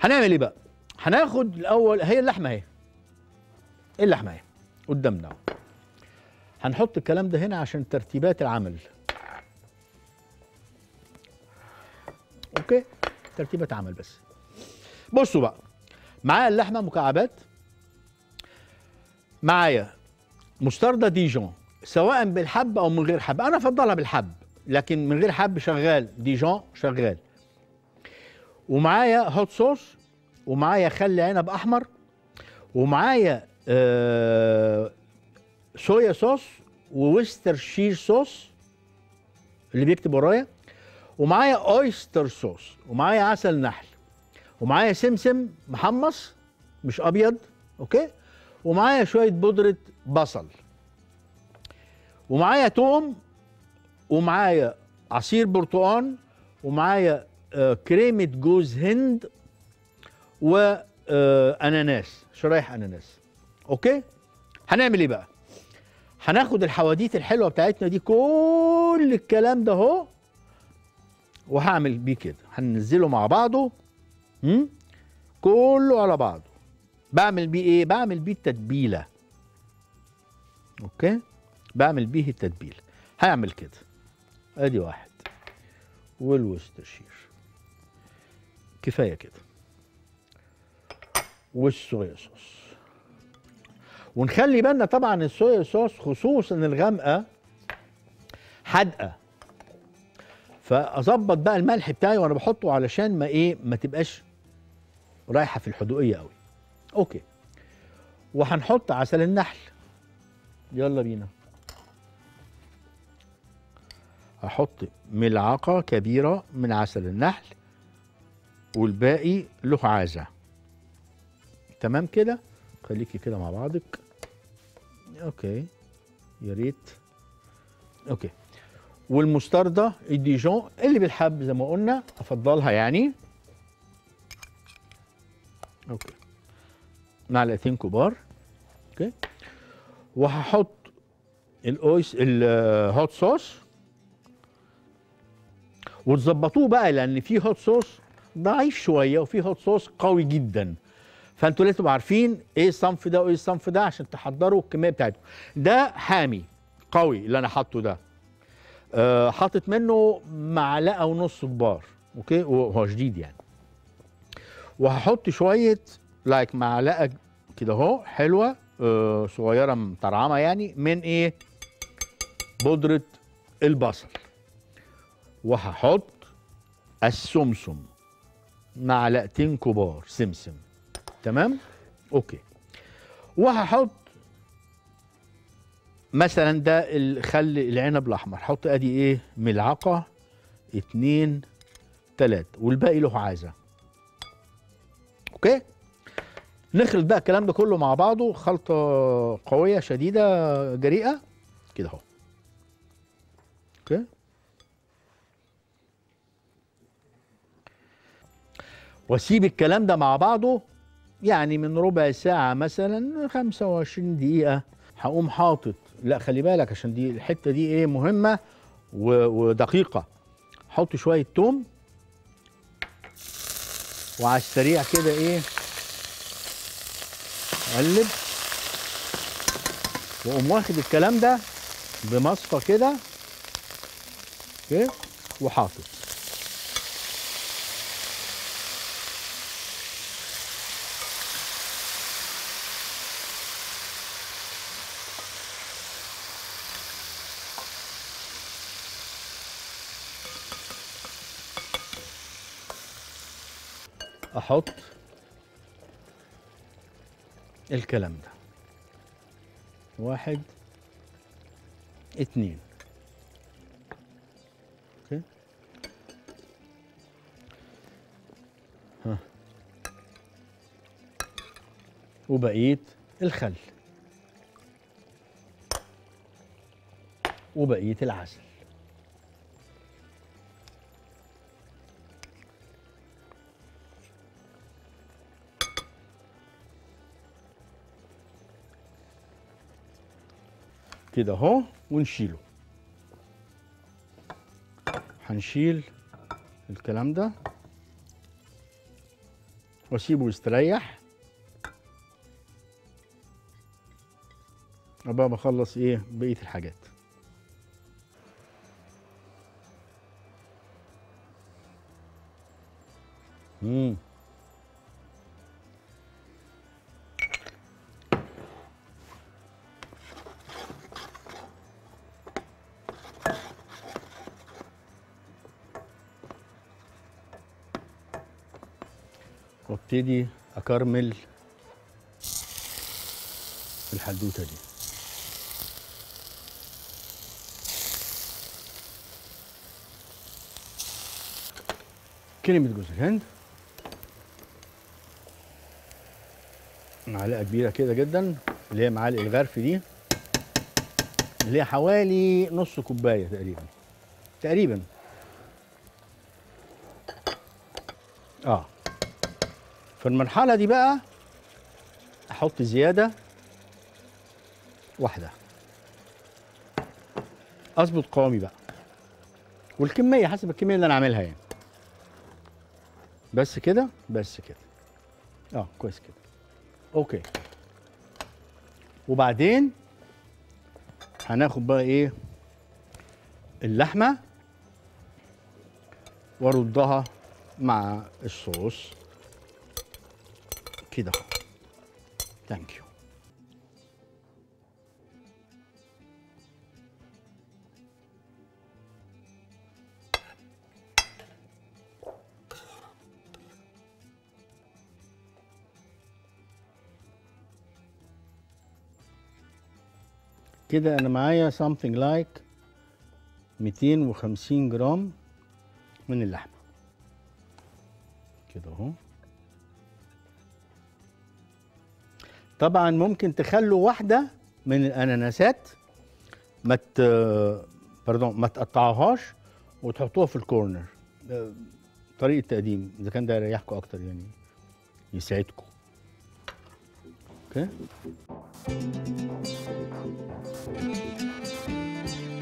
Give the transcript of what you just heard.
هنعمل ايه بقى هناخد الاول هي اللحمه اهي ايه اللحمه اهي قدامنا أهو. هنحط الكلام ده هنا عشان ترتيبات العمل اوكي ترتيبات عمل بس بصوا بقى معايا اللحمه مكعبات معايا مستردة ديجون سواء بالحب او من غير حب انا افضلها بالحب لكن من غير حب شغال ديجون شغال ومعايا هوت صوص ومعايا خل عنب احمر ومعايا آه صويا صوص وويستر شير صوص اللي بيكتب ورايا ومعايا اويستر صوص ومعايا عسل نحل ومعايا سمسم محمص مش ابيض اوكي ومعايا شويه بودره بصل ومعايا توم ومعايا عصير برتقان ومعايا آه، كريمه جوز هند واناناس شرايح اناناس اوكي هنعمل ايه بقى هناخد الحواديت الحلوه بتاعتنا دي كل الكلام ده اهو وهعمل بيه كده هننزله مع بعضه هم؟ كله على بعضه بعمل بيه ايه بعمل بيه التتبيله اوكي بعمل بيه التتبيله هعمل كده ادي واحد والوسترشير كفايه كده والصويا صوص ونخلي بالنا طبعا الصويا صوص خصوصا الغامقه حادقه فاظبط بقى الملح بتاعي وانا بحطه علشان ما ايه ما تبقاش رايحه في الحدوقيه قوي اوكي وهنحط عسل النحل يلا بينا هحط ملعقه كبيره من عسل النحل والباقي له عازه تمام كده خليكي كده مع بعضك اوكي يا ريت اوكي والمستردة الديجون اللي بالحب زي ما قلنا افضلها يعني اوكي معلقتين كبار اوكي وهحط الاويس الهوت صوص وتظبطوه بقى لان في هوت صوص ضعيف شويه وفي هوت صوص قوي جدا فانتوا لازم تبقوا عارفين ايه الصنف ده وايه الصنف ده عشان تحضروا الكميه بتاعته ده حامي قوي اللي انا حاطه ده آه حاطط منه معلقه ونص كبار اوكي وهو شديد يعني وهحط شويه لايك معلقه كده اهو حلوه آه صغيره مطرعمه يعني من ايه بودره البصل وهحط السمسم معلقتين كبار سمسم تمام اوكي وهحط مثلا ده الخل العنب الاحمر حط ادي ايه ملعقه اتنين تلاته والباقي له عازه اوكي نخلط بقى الكلام ده كله مع بعضه خلطه قويه شديده جريئه كده اهو اوكي واسيب الكلام ده مع بعضه يعني من ربع ساعة مثلا 25 دقيقة هقوم حاطط لا خلي بالك عشان دي الحتة دي ايه مهمة و- ودقيقة حط شوية توم وعلى السريع كده ايه قلب واقوم واخد الكلام ده بمصفى كده اوكي وحاطط احط الكلام ده واحد اتنين اوكي ها وبقيت الخل وبقية العسل كده اهو ونشيله هنشيل الكلام ده واسيبه يستريح ابقى بخلص ايه بقيه الحاجات امم وابتدي اكرمل الحدوته دي كلمة جوز الهند معلقة كبيرة كده جدا اللي هي معالق الغرف دي اللي هي حوالي نص كوباية تقريبا تقريبا اه في المرحلة دي بقى احط زيادة واحدة اظبط قوامي بقى والكمية حسب الكمية اللي انا عاملها يعني بس كده بس كده اه كويس كده اوكي وبعدين هناخد بقى ايه اللحمه واردها مع الصوص كده اهو ثانك يو كده انا معايا something like 250 جرام من اللحمه كده اهو طبعا ممكن تخلوا واحده من الاناناسات ما ت... باردون ما تقطعوهاش وتحطوها في الكورنر ده طريقه تقديم اذا كان ده يريحكم اكتر يعني يساعدكم اوكي